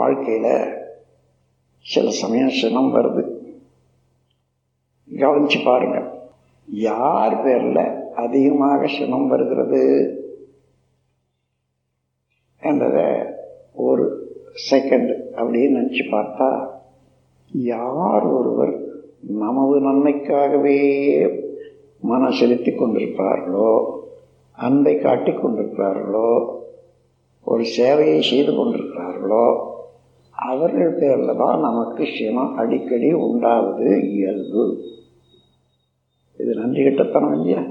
வாழ்க்கையில சில சமயம் சினம் வருது கவனிச்சு பாருங்க யார் பேர்ல அதிகமாக சினம் வருகிறது என்றதை ஒரு செகண்ட் அப்படின்னு நினச்சி பார்த்தா யார் ஒருவர் நமது நன்மைக்காகவே மன செலுத்தி கொண்டிருப்பார்களோ அன்பை காட்டிக் கொண்டிருக்கிறார்களோ ஒரு சேவையை செய்து கொண்டிருக்கிறார்களோ அவர்கள் பேரில் தான் நமக்கு சினம் அடிக்கடி உண்டாவது இயல்பு இது நன்றி கிட்டத்தனம் இல்லையா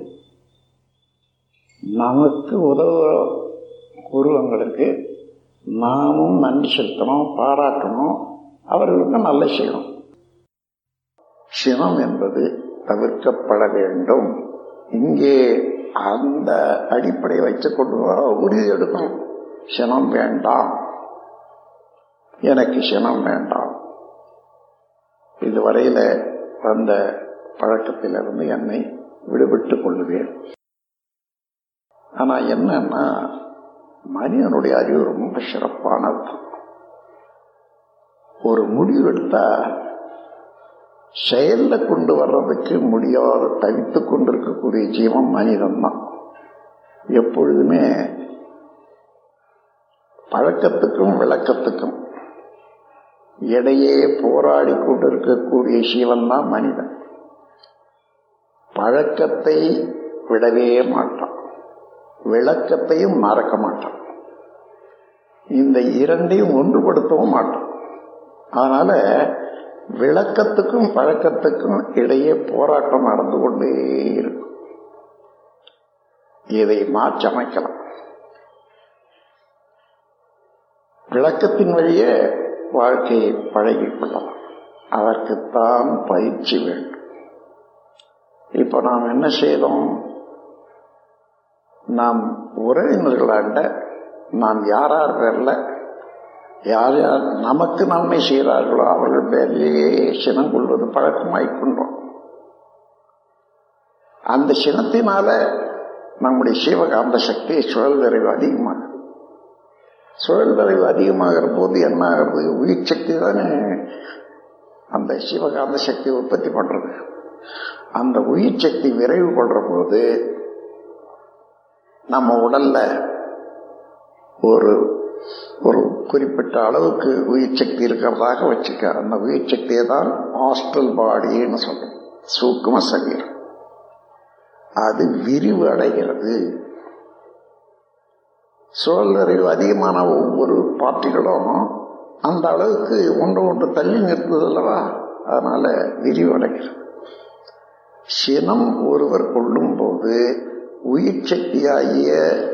நமக்கு உதவுற உருவங்களுக்கு நாமும் நன்றி செலுத்தணும் பாராட்டணும் அவர்களுக்கு நல்ல செய்யணும் சினம் என்பது தவிர்க்கப்பட வேண்டும் இங்கே அந்த அடிப்படையை வைத்துக்கொண்டு உறுதி எடுக்கணும் சினம் வேண்டாம் எனக்கு சினம் வேண்டாம் இதுவரையில வந்த பழக்கத்திலிருந்து என்னை விடுபட்டுக் கொள்ளுவேன் ஆனா என்னன்னா மனிதனுடைய அறிவு ரொம்ப சிறப்பானது ஒரு முடிவு எடுத்தா செயல்ல கொண்டு வர்றதுக்கு முடியாத தவித்துக் கொண்டிருக்கக்கூடிய ஜீவன் மனிதன் தான் எப்பொழுதுமே பழக்கத்துக்கும் விளக்கத்துக்கும் இடையே போராடி கொண்டிருக்கக்கூடிய ஜீவன் தான் மனிதன் பழக்கத்தை விடவே மாட்டான் விளக்கத்தையும் மறக்க மாட்டான் இந்த இரண்டையும் ஒன்றுபடுத்தவும் மாட்டான் அதனால விளக்கத்துக்கும் பழக்கத்துக்கும் இடையே போராட்டம் நடந்து கொண்டே இருக்கும் இதை மாற்றமைக்கலாம் விளக்கத்தின் வழியே வாழ்க்கையை பழகிக் கொள்ளலாம் அதற்குத்தான் பயிற்சி வேண்டும் இப்ப நாம் என்ன செய்தோம் நாம் உறவினர்களாண்ட நாம் யார் யார் பேர்ல யார் யார் நமக்கு நன்மை செய்கிறார்களோ அவர்கள் பேரிலேயே சினம் கொள்வது பழக்கமாய்க்கொண்டோம் அந்த சினத்தினால நம்முடைய சிவகாந்த சக்தி சுழல் விரைவு அதிகமாகுது சுழல் விரைவு அதிகமாகிற போது என்ன ஆகுறது உயிர் சக்தி தானே அந்த சிவகாந்த சக்தி உற்பத்தி பண்றது அந்த உயிர் சக்தி விரைவு கொள்ற போது நம்ம உடல்ல ஒரு ஒரு குறிப்பிட்ட அளவுக்கு உயிர் சக்தி இருக்கிறதாக வச்சுக்க அந்த உயிர் சக்தியை தான் ஹாஸ்டல் பாடின்னு சொல்றோம் சூக்கும சரீரம் அது விரிவு அடைகிறது சூழலறிவு அதிகமான ஒவ்வொரு பார்ட்டிகளும் அந்த அளவுக்கு ஒன்று ஒன்று தள்ளி நிறுத்துது அல்லவா அதனால விரிவடைகிறது சினம் ஒருவர் கொள்ளும் போது உயிர் சக்தியாகிய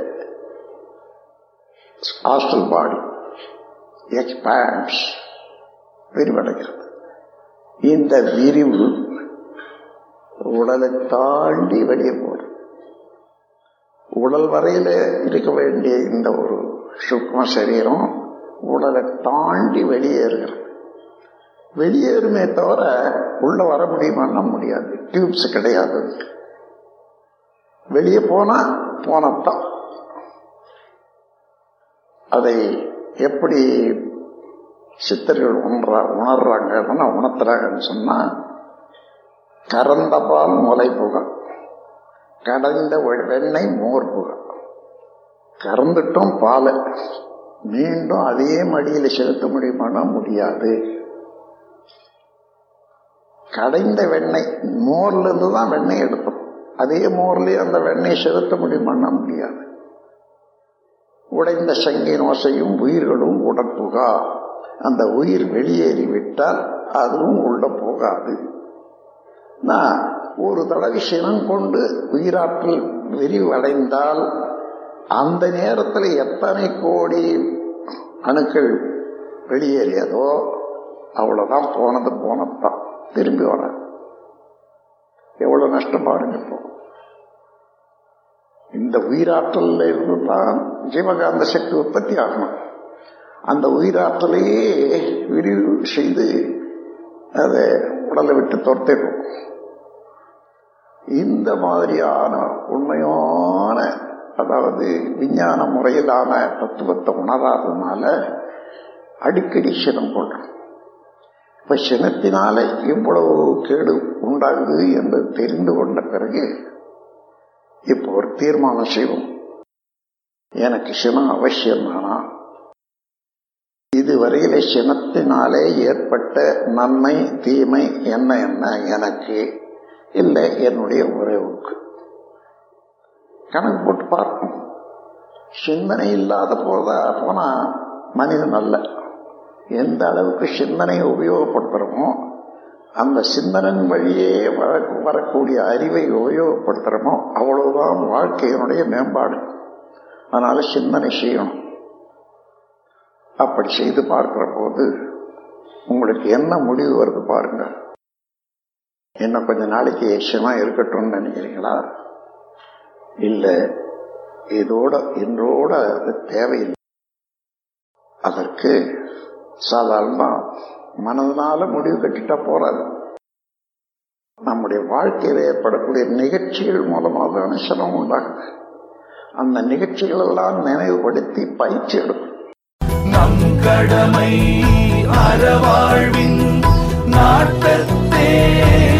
ஹாஸ்டல் பாடி எக்ஸ்பேண்ட்ஸ் விரிவடைகிறது இந்த விரிவு உடலை தாண்டி வெளியே போடும் உடல் வரையில இருக்க வேண்டிய இந்த ஒரு சுக்ம சரீரம் உடலை தாண்டி வெளியேறுகிறது வெளியேறுமே தவிர உள்ள வர முடியுமான்னா முடியாது டியூப்ஸ் கிடையாது வெளியே போனா போனத்தான் அதை எப்படி சித்தர்கள் உணர்றா உணர்றாங்கன்னா உணர்த்துறாங்கன்னு சொன்னா கறந்த பால் முலை புக கடைந்த வெண்ணெய் மோர் புக கறந்துட்டோம் பாலை மீண்டும் அதே மடியில செலுத்த முடியுமானா முடியாது கடைந்த வெண்ணெய் மோர்ல இருந்து தான் வெண்ணெய் எடுத்தோம் அதே மோர்லயே அந்த வெண்ணெய் செலுத்த முடியுமானா முடியாது உடைந்த சங்கின் ஓசையும் உயிர்களும் உடற்புகா அந்த உயிர் வெளியேறிவிட்டால் அதுவும் உள்ள போகாது நான் ஒரு தடவை சினம் கொண்டு உயிராற்றல் விரிவடைந்தால் அந்த நேரத்தில் எத்தனை கோடி அணுக்கள் வெளியேறியதோ அவ்வளவுதான் போனது போனதுதான் திரும்பி வர எவ்வளவு நஷ்டம் பாருங்க இப்போ இந்த உயிராற்றல்ல இருந்து தான் ஜீவகாந்த சக்தி உற்பத்தி ஆகணும் அந்த உயிராற்றலையே விரிவு செய்து அதை உடலை விட்டு துரத்திடும் இந்த மாதிரியான உண்மையான அதாவது விஞ்ஞான முறையிலான தத்துவத்தை உணராததுனால அடிக்கடி சினம் கொள்றோம் இப்ப சினத்தினால இவ்வளவு கேடு உண்டாகுது என்று தெரிந்து கொண்ட பிறகு இப்போ ஒரு தீர்மானம் செய்வோம் எனக்கு சினம் அவசியம் தானா இதுவரையில சினத்தினாலே ஏற்பட்ட நன்மை தீமை என்ன என்ன எனக்கு இல்லை என்னுடைய உறவுக்கு கணக்கு போட்டு பார்க்கணும் சிந்தனை இல்லாத போதா போனா மனிதன் அல்ல எந்த அளவுக்கு சிந்தனையை உபயோகப்படுத்துறோமோ அந்த சிந்தனின் வழியே வர வரக்கூடிய அறிவை உபயோகப்படுத்துறோமோ அவ்வளவுதான் வாழ்க்கையினுடைய மேம்பாடு அதனால சிந்தனை செய்யணும் அப்படி செய்து பார்க்கிற போது உங்களுக்கு என்ன முடிவு வருது பாருங்க இன்னும் கொஞ்ச நாளைக்கு எக்ஷமா இருக்கட்டும்னு நினைக்கிறீங்களா இல்ல இதோட இன்றோட அது தேவையில்லை அதற்கு சாதாரணமா மனதனால முடிவு கட்டிட்டா போறாது நம்முடைய வாழ்க்கையில் ஏற்படக்கூடிய நிகழ்ச்சிகள் மூலமாக தானே சிரமம் உண்டாகுது அந்த நிகழ்ச்சிகள் எல்லாம் நினைவுபடுத்தி பயிற்சி எடுக்கும் நம் கடமை அறவாழ்வின் நாட்டத்தே